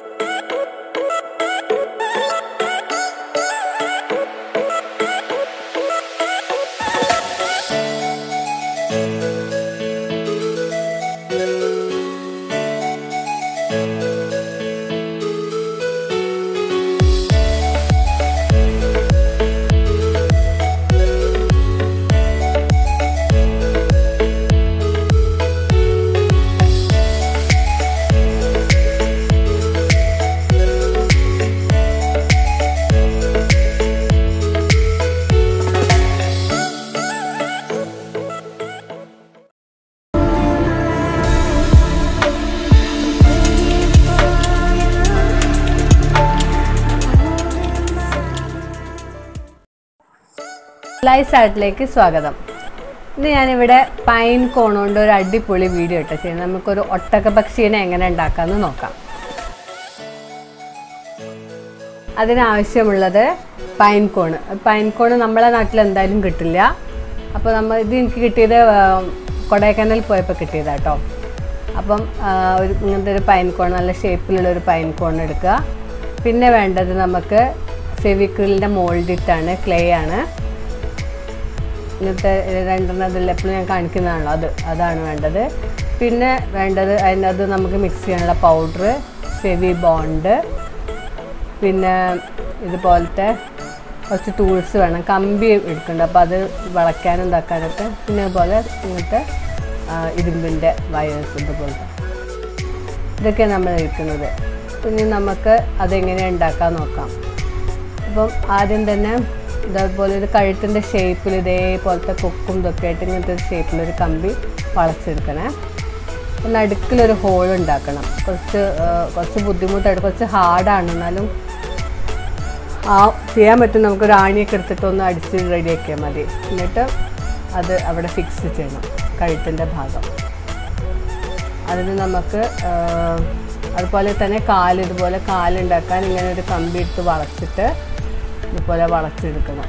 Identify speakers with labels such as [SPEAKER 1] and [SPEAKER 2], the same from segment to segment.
[SPEAKER 1] lies ആർട്ടിലേക്ക് സ്വാഗതം ഇന്ന് ഞാനിവിടെ പൈൻ കോൺ കൊണ്ട് ഒരു അടിപൊളി വീഡിയോ ഇട്ട് ചെയ്യുന്നത് നമുക്കൊരു ഒട്ടക പക്ഷീനെ എങ്ങനെ ഉണ്ടാക്കാമെന്ന് നോക്കാം അതിനാവശ്യമുള്ളത് പൈൻ കോൺ പൈൻ കോൺ നമ്മളെ നാട്ടിൽ എന്തായാലും കിട്ടില്ല അപ്പോൾ നമ്മൾ ഇത് എനിക്ക് കിട്ടിയത് ആ, കൊടൈക്കനാൽ പോയപ്പോൾ കിട്ടിയതാണ് കേട്ടോ അപ്പം ആ, ഒരു ഇങ്ങനത്തെ ഒരു പൈൻ കോൺ നല്ല ഷേപ്പിലുള്ള ഒരു പൈൻ കോൺ എടുക്കുക പിന്നെ വേണ്ടത് നമുക്ക് ഫെവിക്രിലിൻ്റെ മോൾഡിട്ടാണ് ക്ലേ ആണ് ഇങ്ങനത്തെ രണ്ടെണ്ണം അതിൽ എപ്പോഴും ഞാൻ കാണിക്കുന്നതാണല്ലോ അത് അതാണ് വേണ്ടത് പിന്നെ വേണ്ടത് അതിനകത്ത് നമുക്ക് മിക്സ് ചെയ്യാനുള്ള പൗഡർ ഫെവി ബോണ്ട് പിന്നെ ഇതുപോലത്തെ കുറച്ച് ടൂൾസ് വേണം കമ്പി എടുക്കുന്നുണ്ട് അപ്പോൾ അത് വളയ്ക്കാനും ഇതാക്കാനൊക്കെ പിന്നെ അതുപോലെ ഇങ്ങനത്തെ ആ, ഇരുമ്പിൻ്റെ വയേഴ്സ് ഇതുപോലത്തെ ഇതൊക്കെ നമ്മൾ എടുക്കുന്നത് ഇനി നമുക്ക് അതെങ്ങനെ ഉണ്ടാക്കാൻ നോക്കാം അപ്പം ആദ്യം തന്നെ ഇതേപോലെ ഒരു കഴുത്തിൻ്റെ ഷേപ്പിൽ ഇതേപോലത്തെ കൊക്കും ഇതൊക്കെ ആയിട്ട് ഇങ്ങനത്തെ ഒരു ഷേപ്പിലൊരു കമ്പി വളച്ചെടുക്കണേ പിന്നെ അടുക്കിലൊരു ഹോൾ ഉണ്ടാക്കണം കുറച്ച് ആ, കുറച്ച് ബുദ്ധിമുട്ടായിട്ട് കുറച്ച് ഹാർഡാണ് എന്നാലും ആ ചെയ്യാൻ പറ്റും നമുക്കൊരു ആണിയൊക്കെ എടുത്തിട്ട് ഒന്ന് അടിച്ച് റെഡിയാക്കിയാൽ മതി എന്നിട്ട് അത് അവിടെ ഫിക്സ് ചെയ്യണം കഴുത്തിൻ്റെ ഭാഗം അതിന് നമുക്ക് ആ, അതുപോലെ തന്നെ കാല് ഇതുപോലെ കാലുണ്ടാക്കാൻ ഇങ്ങനെ ഒരു കമ്പി എടുത്ത് വളച്ചിട്ട് ഇതുപോലെ വളച്ചെടുക്കണം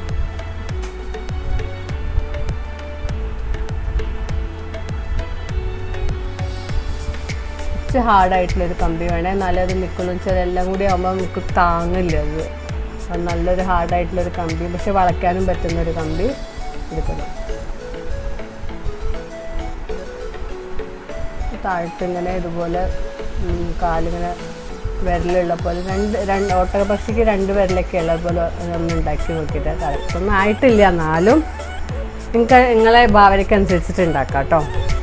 [SPEAKER 1] കുറച്ച് ഹാർഡായിട്ടുള്ളൊരു കമ്പി വേണേ എന്നാലേ അത് നിൽക്കുള്ളൂ വെച്ചാൽ എല്ലാം കൂടി ആകുമ്പോൾ നമുക്ക് താങ്ങില്ല അത് അത് നല്ലൊരു ഹാർഡായിട്ടുള്ളൊരു കമ്പി പക്ഷെ വളയ്ക്കാനും പറ്റുന്ന ഒരു കമ്പി എടുക്കണം താഴത്ത് ഇങ്ങനെ ഇതുപോലെ ഉം, കാലിങ്ങനെ വിരലുള്ള പോലെ രണ്ട് രണ്ട് ഓട്ടക പക്ഷിക്ക് രണ്ട് വിരലൊക്കെ ഉള്ള പോലെ ഒന്ന് ഉണ്ടാക്കി നോക്കിയിട്ട് കറക്റ്റ് ഒന്നും ആയിട്ടില്ല എന്നാലും നിങ്ങൾക്ക് നിങ്ങളെ ഭാവനയ്ക്ക് അനുസരിച്ചിട്ട് ഉണ്ടാക്കാം കേട്ടോ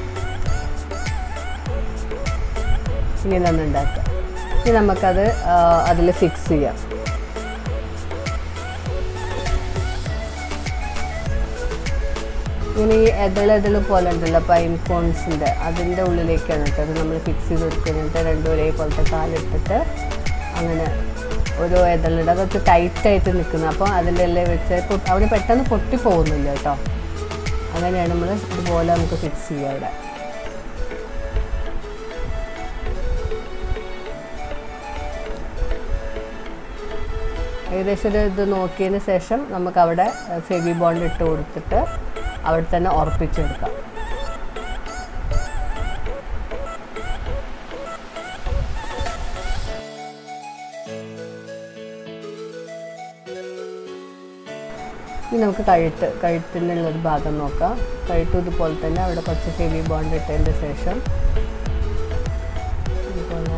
[SPEAKER 1] ഇങ്ങനെ ഒന്ന് ഉണ്ടാക്കുക ഇനി നമുക്കത് അതിൽ ഫിക്സ് ചെയ്യാം ഇങ്ങനെ ഈ എതളെതള് പോലെ ഉണ്ടല്ലോ പൈൻ കോൺസിൻ്റെ അതിൻ്റെ ഉള്ളിലേക്കാണ് കേട്ടോ അത് നമ്മൾ ഫിക്സ് ചെയ്ത് കൊടുക്കുന്നുണ്ട് രണ്ടും ഒരേപോലത്തെ കാലിട്ടിട്ട് അങ്ങനെ ഓരോ എതളിട കുറച്ച് ടൈറ്റായിട്ട് നിൽക്കുന്നത് അപ്പോൾ അതിൻ്റെ എല്ലാം വെച്ച് പൊ- അവിടെ പെട്ടെന്ന് പൊട്ടി പോകുന്നില്ല കേട്ടോ അങ്ങനെയാണ് നമ്മൾ ഇതുപോലെ നമുക്ക് ഫിക്സ് ചെയ്യുക അവിടെ ഏകദേശം ഒരു ഇത് നോക്കിയതിന് ശേഷം നമുക്ക് അവിടെ ഫെവി ബോണ്ട് ഇട്ട് കൊടുത്തിട്ട് അവിടെ തന്നെ ഉറപ്പിച്ചെടുക്കാം ഇനി നമുക്ക് കഴുത്ത് കഴുത്തിനുള്ള ഒരു ഭാഗം നോക്കാം കഴുത്തും ഇതുപോലെ തന്നെ അവിടെ കുറച്ച് ഫെവി ബോണ്ട് ഇട്ടതിൻ്റെ ശേഷം ഇതുപോലെ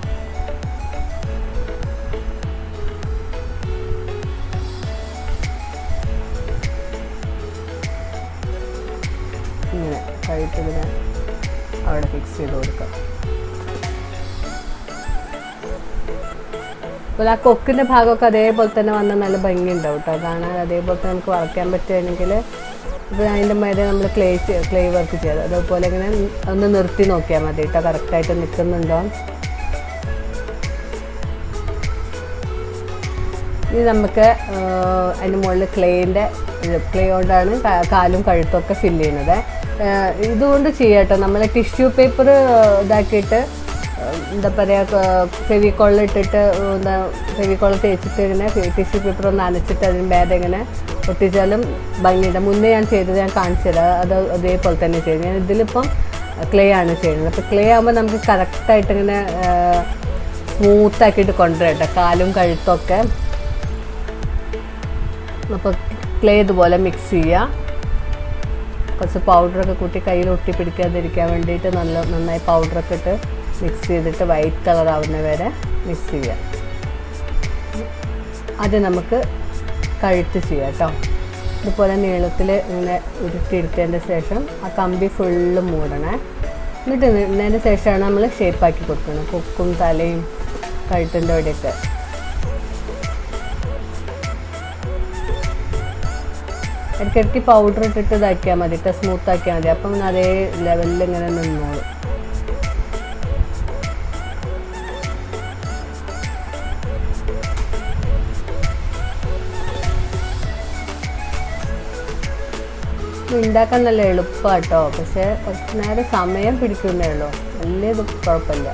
[SPEAKER 1] ഇങ്ങനെ കഴുത്തിങ്ങനെ അവിടെ ഫിക്സ് ചെയ്ത് കൊടുക്കാം അതുപോലെ ആ കൊക്കിൻ്റെ ഭാഗമൊക്കെ അതേപോലെ തന്നെ വന്ന് നല്ല ഭംഗിയുണ്ടാവും കേട്ടോ കാണാൻ അതേപോലെ തന്നെ നമുക്ക് വറക്കാൻ പറ്റുകയാണെങ്കിൽ ഇപ്പോൾ അതിൻ്റെ മേലെ നമ്മൾ ക്ലേ ക്ലേ വർക്ക് ചെയ്ത് അതേപോലെ ഇങ്ങനെ ഒന്ന് നിർത്തി നോക്കിയാൽ മതി കേട്ടോ കറക്റ്റായിട്ട് നിൽക്കുന്നുണ്ടോ ഇനി നമുക്ക് ആഹ്, അതിൻ്റെ മുകളിൽ ക്ലേൻ്റെ ക്ലേ കൊണ്ടാണ് കാ- കാലും കഴുത്തൊക്കെ ഫില്ല് ചെയ്യുന്നത് ആഹ്, ഇതുകൊണ്ട് ചെയ്യാം കേട്ടോ നമ്മൾ ടിഷ്യൂ പേപ്പർ ഇതാക്കിയിട്ട് ആഹ്, എന്താ പറയുക ഫെവിക്കോളിൽ ഇട്ടിട്ട് എന്താ ഫെവിക്കോൾ തേച്ചിട്ട് ഇങ്ങനെ ടിഷ്യൂ പേപ്പർ ഒന്ന് നനച്ചിട്ട് അതിന് മേലെ ഇങ്ങനെ ഒട്ടിച്ചാലും ഭംഗിയുണ്ട് മുന്നേ ഞാൻ ചെയ്തത് ഞാൻ കാണിച്ചു തരാം അത് അതേപോലെ തന്നെ ചെയ്തു ഞാൻ ഇതിലിപ്പം ക്ലേ ആണ് ചെയ്യുന്നത് അപ്പോൾ ക്ലേ ആകുമ്പോൾ നമുക്ക് കറക്റ്റായിട്ട് ഇങ്ങനെ സ്മൂത്ത് ആക്കിയിട്ട് കൊണ്ടുവരാം കേട്ടോ കാലും കഴുത്തൊക്കെ അപ്പോൾ ക്ലേ ഇതുപോലെ മിക്സ് ചെയ്യുക കുറച്ച് പൗഡറൊക്കെ കൂട്ടി കയ്യിൽ ഒട്ടി പിടിക്കാതിരിക്കാൻ വേണ്ടിയിട്ട് നല്ല നന്നായി പൗഡറൊക്കെ ഇട്ട് മിക്സ് ചെയ്തിട്ട് വൈറ്റ് കളർ ആവുന്ന വരെ മിക്സ് ചെയ്യുക അത് നമുക്ക് കഴുത്ത് ചെയ്യാം കേട്ടോ ഇതുപോലെ നീളത്തിൽ ഇങ്ങനെ ഉരുട്ടിയെടുത്തതിൻ്റെ ശേഷം ആ കമ്പി ഫുള്ള് മൂടണേ എന്നിട്ട് ഇടുന്നതിന് ശേഷമാണ് നമ്മൾ ഷേപ്പാക്കി കൊടുക്കുന്നത് കൊക്കും തലയും കഴുത്തിൻ്റെ അവിടെയൊക്കെ ഇടയ്ക്കിടയ്ക്ക് പൗഡർ ഇട്ടിട്ട് ഇതാക്കിയാൽ മതി ഇട്ട് സ്മൂത്ത് ആക്കിയാൽ മതി അപ്പം അതേ ലെവലിൽ ഇങ്ങനെ നിന്നോളും ഇത് ഉണ്ടാക്കാൻ നല്ല എളുപ്പമാണ് കേട്ടോ പക്ഷേ കുറച്ച് നേരം സമയം പിടിക്കുന്നേ ഉള്ളൂ വലിയ ഇത് കുഴപ്പമില്ല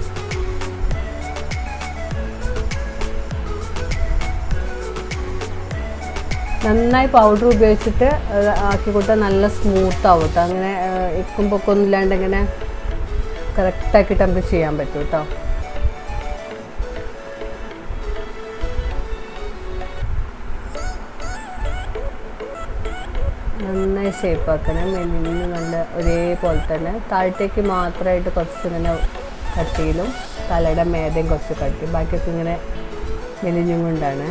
[SPEAKER 1] നന്നായി പൗഡർ ഉപയോഗിച്ചിട്ട് അത് ആക്കി കൊടുത്താൽ നല്ല സ്മൂത്ത് ആവും കേട്ടോ അങ്ങനെ ഇക്കും പൊക്കൊന്നും ഇല്ലാണ്ട് ഇങ്ങനെ കറക്റ്റാക്കിയിട്ട് നമുക്ക് ചെയ്യാൻ പറ്റും കേട്ടോ നന്നായി ഷേപ്പ് ആക്കണം മെലിഞ്ഞ് നല്ല ഒരേപോലെ തന്നെ താഴത്തേക്ക് മാത്രമായിട്ട് കുറച്ചിങ്ങനെ കട്ടിയിലും തലയുടെ മേതയും കുറച്ച് കട്ടി ബാക്കിയൊക്കെ ഇങ്ങനെ മെലിഞ്ഞും കൊണ്ടാണ്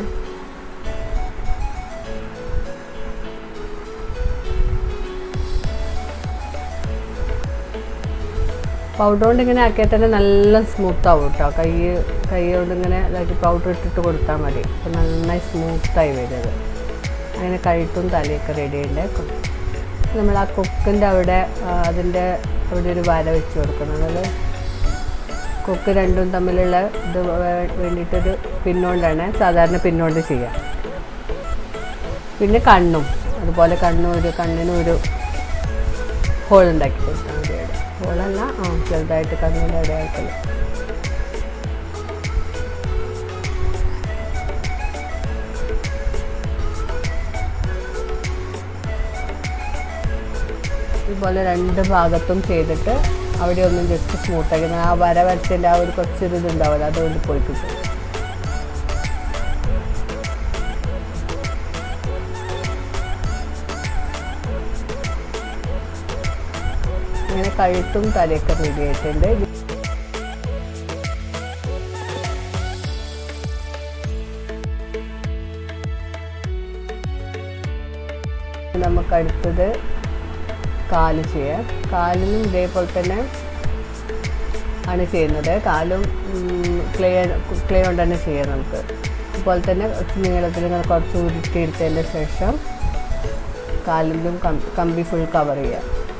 [SPEAKER 1] പൗഡർ കൊണ്ട് ഇങ്ങനെ ആക്കിയാൽ തന്നെ നല്ല സ്മൂത്ത് ആവും കേട്ടോ കൈ കൈ കൊണ്ട് ഇങ്ങനെ ഇതാക്കി പൗഡർ ഇട്ടിട്ട് കൊടുത്താൽ മതി അപ്പോൾ നന്നായി സ്മൂത്തായി വരും അത് അങ്ങനെ കഴുത്തും തലയൊക്കെ റെഡി ഉണ്ട് നമ്മൾ ആ കൊക്കിൻ്റെ അവിടെ ആ, അതിൻ്റെ അവിടെ ഒരു വര വെച്ച് കൊടുക്കുന്നത് കൊക്ക് രണ്ടും തമ്മിലുള്ള ഇത് വേ- വേണ്ടിയിട്ടൊരു പിന്നോണ്ടാണ് സാധാരണ പിന്നോണ്ട് ചെയ്യുക പിന്നെ കണ്ണും അതുപോലെ കണ്ണും ഒരു കണ്ണിനും ഒരു ഹോൾ ഉണ്ടാക്കി കൊടുത്താൽ മതി അവിടെ ഹോളല്ല ആ ചെറുതായിട്ട് കണ്ണിൻ്റെ അവിടെ ആയിട്ടില്ല ഇതുപോലെ രണ്ട് ഭാഗത്തും ചെയ്തിട്ട് അവിടെ ഒന്നും ജസ്റ്റ് സ്മൂത്താക്കി ആ വര വരച്ചതിൻ്റെ ആ ഒരു കുറച്ചൊരു ഇതുണ്ടാവില്ല അതുകൊണ്ട് പോയി കിട്ടും അങ്ങനെ കഴുത്തും തലയൊക്കെ റെഡി ആയിട്ടുണ്ട് ഇത് നമുക്ക് അടുത്തത് കാല് ചെയ്യാം കാലിനും ഇതേപോലെ തന്നെ ആണ് ചെയ്യുന്നത് കാലും ക്ലേ ക്ലേ കൊണ്ട് തന്നെ ചെയ്യാം നമുക്ക് അതുപോലെ തന്നെ നീളത്തിൽ ഇങ്ങനെ കുറച്ച് ഉരുട്ടിയെടുത്തതിൻ്റെ ശേഷം കാലിലും കം- കമ്പി ഫുൾ കവർ ചെയ്യാം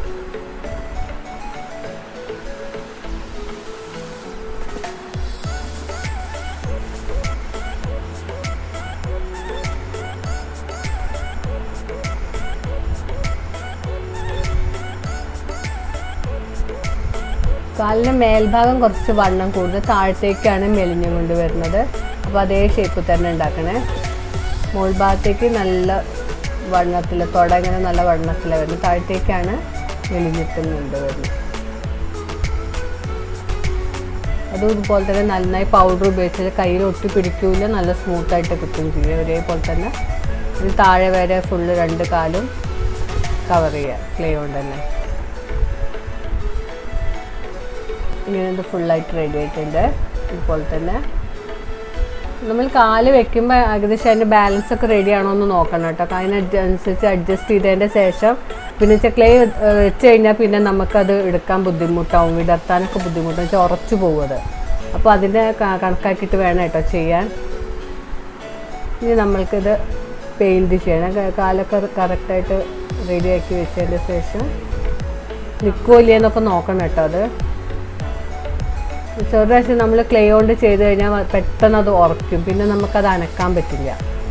[SPEAKER 1] കാലിൻ്റെ മേൽഭാഗം കുറച്ച് വണ്ണം കൂടുതൽ താഴത്തേക്കാണ് മെലിഞ്ഞും കൊണ്ട് വരുന്നത് അപ്പോൾ അതേ ഷേപ്പിൽ തന്നെ ഉണ്ടാക്കണേ മുകൾ ഭാഗത്തേക്ക് നല്ല വണ്ണത്തിൽ തുട ഇങ്ങനെ നല്ല വണ്ണത്തിലാണ് വരുന്നത് താഴത്തേക്കാണ് മെലിഞ്ഞിട്ടും കൊണ്ട് വരുന്നത് അതും ഇതുപോലെ തന്നെ നന്നായി പൗഡർ ഉപയോഗിച്ചാൽ കയ്യിൽ ഒട്ടി പിടിക്കൂല നല്ല സ്മൂത്തായിട്ട് കിട്ടുകയും ചെയ്യും ഒരേപോലെ തന്നെ ഇത് താഴെ വരെ ഫുള്ള് രണ്ട് കാലും കവർ ചെയ്യുക ക്ലേ കൊണ്ട് തന്നെ ഇങ്ങനെ ഇത് ഫുള്ളായിട്ട് റെഡി ആയിട്ടുണ്ട് ഇതുപോലെ തന്നെ നമ്മൾ കാല് വെക്കുമ്പോൾ ഏകദേശം അതിൻ്റെ ബാലൻസ് ഒക്കെ റെഡി ആണോ എന്ന് നോക്കണം കേട്ടോ അതിനനുസരിച്ച് അഡ്ജസ്റ്റ് ചെയ്തതിൻ്റെ ശേഷം പിന്നെ വെച്ചാൽ ക്ലേ വെച്ച് കഴിഞ്ഞാൽ പിന്നെ നമുക്കത് എടുക്കാൻ ബുദ്ധിമുട്ടാവും വിടർത്താനൊക്കെ ബുദ്ധിമുട്ടാവും വെച്ചാൽ ഉറച്ചു പോകും അത് അപ്പോൾ അതിൻ്റെ ക- കണക്കാക്കിയിട്ട് വേണം കേട്ടോ ചെയ്യാൻ ഇനി നമ്മൾക്കിത് പെയിൻറ് ചെയ്യണം ക- കാലൊക്കെ കറക്റ്റായിട്ട് റെഡിയാക്കി വെച്ചതിൻ്റെ ശേഷം നിൽക്കുമോ ഇല്ലയെന്നൊക്കെ നോക്കണം കേട്ടോ അത് ചെറു പ്രാവശ്യം നമ്മൾ ക്ലേ കൊണ്ട് ചെയ്ത് കഴിഞ്ഞാൽ പെട്ടെന്ന് അത് ഉറയ്ക്കും പിന്നെ നമുക്കത് അനക്കാൻ പറ്റില്ല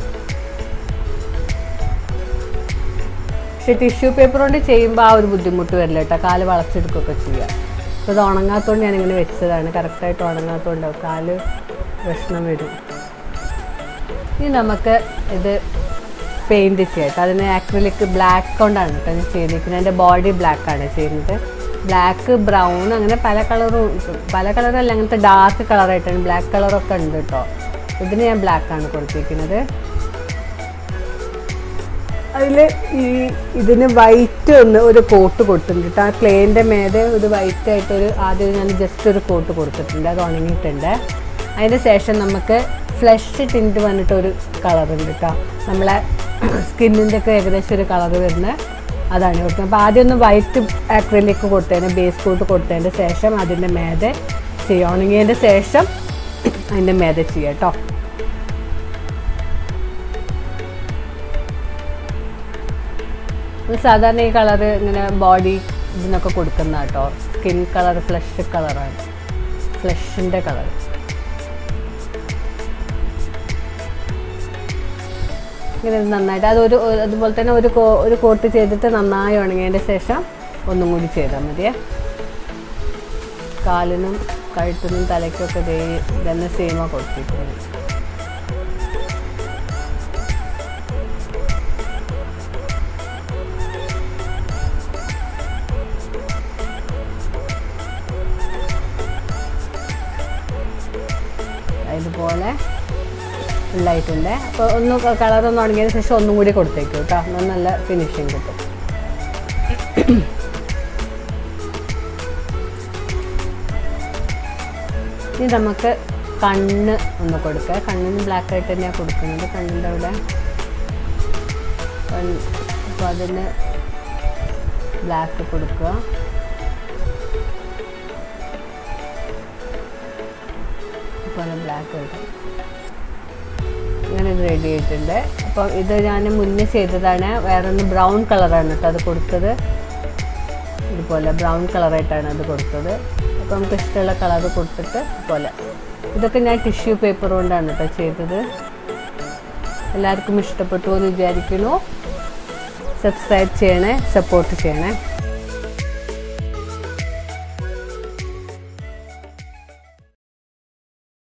[SPEAKER 1] പക്ഷെ ടിഷ്യൂ പേപ്പർ കൊണ്ട് ചെയ്യുമ്പോൾ ആ ഒരു ബുദ്ധിമുട്ട് വരില്ല കേട്ടോ കാല് വളച്ചെടുക്കുകയൊക്കെ ചെയ്യാം അപ്പോൾ ഇത് ഉണങ്ങാത്തതുകൊണ്ട് ഞാനിങ്ങനെ വെച്ചതാണ് കറക്റ്റായിട്ട് ഉണങ്ങാത്തതുകൊണ്ട് കാല് പ്രശ്നം വരും ഇനി നമുക്ക് ഇത് പെയിൻറ് ചെയ്യാം കേട്ടോ അതിന് ആക്രിലിക് ബ്ലാക്ക് കൊണ്ടാണ് കേട്ടോ ഞാൻ ചെയ്തിരിക്കുന്നത് എൻ്റെ ബോഡി ബ്ലാക്കാണ് ചെയ്യുന്നത് ബ്ലാക്ക് ബ്രൗൺ അങ്ങനെ പല കളറും പല കളറല്ല അങ്ങനത്തെ ഡാർക്ക് കളറായിട്ടാണ് ബ്ലാക്ക് കളറൊക്കെ ഉണ്ട് കേട്ടോ ഇതിന് ഞാൻ ബ്ലാക്കാണ് കൊടുത്തിരിക്കുന്നത് അതിൽ ഈ ഇതിന് വൈറ്റ് ഒന്ന് ഒരു കോട്ട് കൊടുത്തിട്ടുണ്ട് കേട്ടോ ആ ക്ലേൻ്റെ മേലെ ഒരു വൈറ്റ് ആയിട്ടൊരു ആദ്യം ഞാൻ ജസ്റ്റ് ഒരു കോട്ട് കൊടുത്തിട്ടുണ്ട് അത് ഉണങ്ങിയിട്ടുണ്ട് അതിന് ശേഷം നമുക്ക് ഫ്ലഷ് ടിൻറ്റ് വന്നിട്ട് ഒരു കളർ ഉണ്ട് കേട്ടോ നമ്മളെ സ്കിന്നിൻ്റെ ഒക്കെ ഏകദേശം ഒരു കളർ വരുന്ന അതാണ് കൊടുക്കുന്നത് അപ്പോൾ ആദ്യം ഒന്ന് വൈറ്റ് ആക്രിലിക്ക് കൊടുത്തതിന് ബേസ് കോട്ട് കൊടുത്തതിൻ്റെ ശേഷം അതിൻ്റെ മേതെ ചെയ്യുക ഉണങ്ങിയതിൻ്റെ ശേഷം അതിൻ്റെ മേതെ ചെയ്യാം കേട്ടോ ഇത് സാധാരണ ഈ കളറ് ഇങ്ങനെ ബോഡി ഇതിനൊക്കെ കൊടുക്കുന്ന കേട്ടോ സ്കിൻ കളർ ഫ്ലഷ് കളറാണ് ഫ്ലഷിൻ്റെ കളർ ഇങ്ങനെ ഇത് നന്നായിട്ട് അതൊരു ഒരു- അതുപോലെ തന്നെ ഒരു കോ ഒരു കോട്ട് ചെയ്തിട്ട് നന്നായി ഉണങ്ങിയതിൻ്റെ ശേഷം ഒന്നും കൂടി ചെയ്താൽ മതിയേ കാലിനും കഴുത്തിനും തലയ്ക്കൊക്കെ ദേ ഇതന്നെ സെയിമാണ് കൊടുത്തിട്ടുണ്ട് ഇതുപോലെ ഫുള്ളായിട്ടുണ്ട് അപ്പോൾ ഒന്ന് കളർ ഒന്ന് ഉണങ്ങിയതിന് ശേഷം ഒന്നും കൂടി കൊടുത്തേക്കും കേട്ടോ എന്നാൽ നല്ല ഫിനിഷിങ് കിട്ടും ഇനി നമുക്ക് കണ്ണ് ഒന്ന് കൊടുക്കുക കണ്ണിന് ബ്ലാക്ക് ആയിട്ട് തന്നെയാണ് കൊടുക്കുന്നത് കണ്ണിൻ്റെ അവിടെ അപ്പോൾ അതിന് ബ്ലാക്ക് കൊടുക്കുക പോലെ ബ്ലാക്ക് കിട്ടും അങ്ങനെ ഇത് റെഡി ആയിട്ടുണ്ട് അപ്പം ഇത് ഞാൻ മുന്നേ ചെയ്തതാണ് വേറെ ഒന്ന് ബ്രൗൺ കളറാണ് കേട്ടോ അത് കൊടുത്തത് ഇതുപോലെ ബ്രൗൺ കളറായിട്ടാണ് അത് കൊടുത്തത് അപ്പോൾ നമുക്ക് ഇഷ്ടമുള്ള കളർ കൊടുത്തിട്ട് ഇതുപോലെ ഇതൊക്കെ ഞാൻ ടിഷ്യൂ പേപ്പർ കൊണ്ടാണ് കേട്ടോ ചെയ്തത് എല്ലാവർക്കും ഇഷ്ടപ്പെട്ടു എന്ന് വിചാരിക്കുന്നു സബ്സ്ക്രൈബ് ചെയ്യണേ സപ്പോർട്ട് ചെയ്യണേ